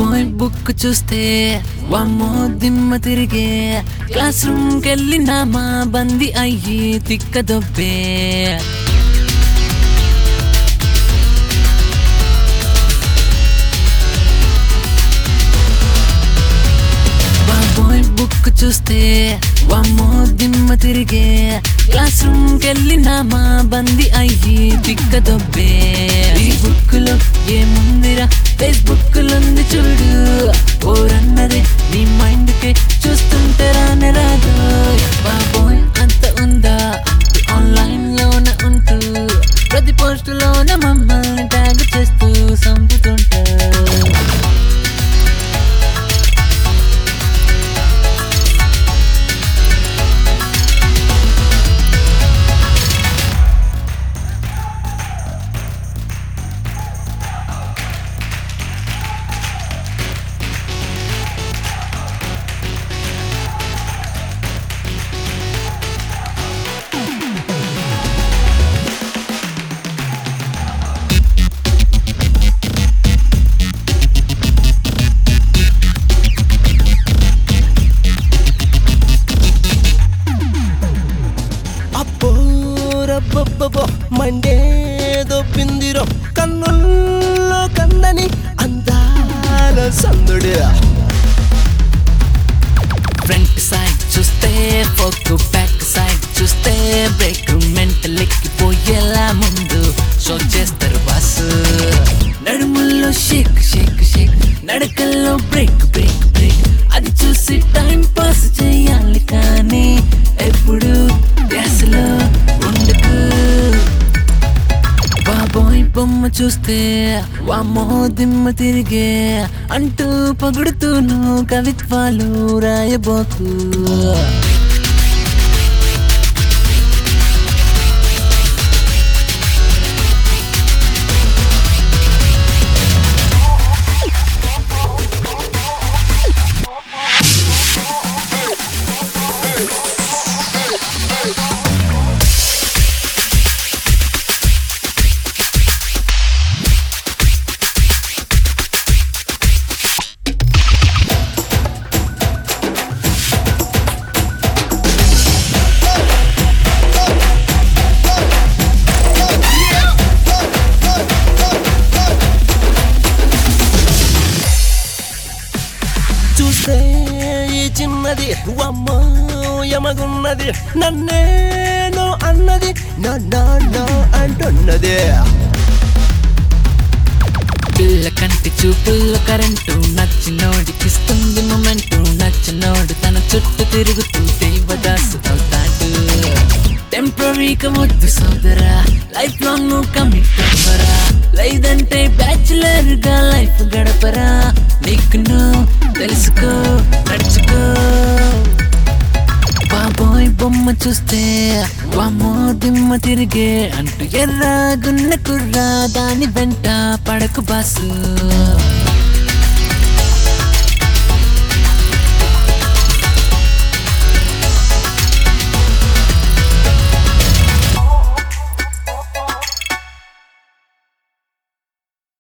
బాబోయ్ బుక్ చూస్తే వామ్మో దిమ్మ తిరిగే క్లాస్ రూమ్ కెళ్ళినా మా బంది అయ్యి తిక్క దొబ్బే బాబోయ్ బుక్ చూస్తే వామ్మో దిమ్మ తిరిగే క్లాస్ రూమ్ కెళ్ళినా మా బంది అయ్యి తిక్క దొబ్బే ఈ బుక్ లో ఏముందిరా ఫేస్బుక్ ఉంది చూడు ఓరన్నదే నీ మైండ్ కే చూస్తుంటే రానే రాదు బాబోయ్ అంత ఉందా ఆన్లైన్ లోన ఉంటూ ప్రతి పోస్ట్ లోన మమ్మల్ని ట్యాగ్ చేస్తూ సంపుతుంటా అబ్బో రబ్బబ్బబ్బో మండేదో పిందిరో కన్నుల్లో కందని అందాల సందుడు ఫ్రంట్ సైడ్ చూస్తే ఫోక్ బ్యాక్ సైడ్ చూస్తే బ్రేక్ మెంటల్ ఎక్కిపోయేలా ముందు షో చేస్తారు బస్ నడుముల్లో షేక్ షేక్ షేక్ నడకల్లో బ్రేక్ బ్రేక్ బ్రేక్ అది చూసి టైం పాస్ చేయాలి కానీ ఎప్పుడు డ్యాస్లో ఉండకు బాబోయ్ బొమ్మ చూస్తే వామ్మో దిమ్మ తిరిగే అంటూ పొగుడుతూను కవిత్వాలు రాయబోకు చూస్తే ఈ చిన్నది అమ్మో యమగున్నది నన్నేనో అన్నది నా నా నా అంటున్నది పిల్ల కంటి చూపుల్లో కరెంటు నచ్చినోడికిస్తుంది మొమెంటు నచ్చినోడు తన చుట్టూ తిరుగుతూ దేవదాసు అవుతాడు టెంపరీగా వద్దు సోదరా లైఫ్ లాంగ్ నువ్వు కమిట్ అవ్వరా లేదంటే బ్యాచులర్ గా లైఫ్ గడపరా నీకు నువ్వు తెలుసుకో నడుచుకో బాబోయ్ బొమ్మ చూస్తే వామ్మో దిమ్మ తిరిగే అంటూ ఎర్రగున్న కుర్రా దాని వెంట పడకు బాసు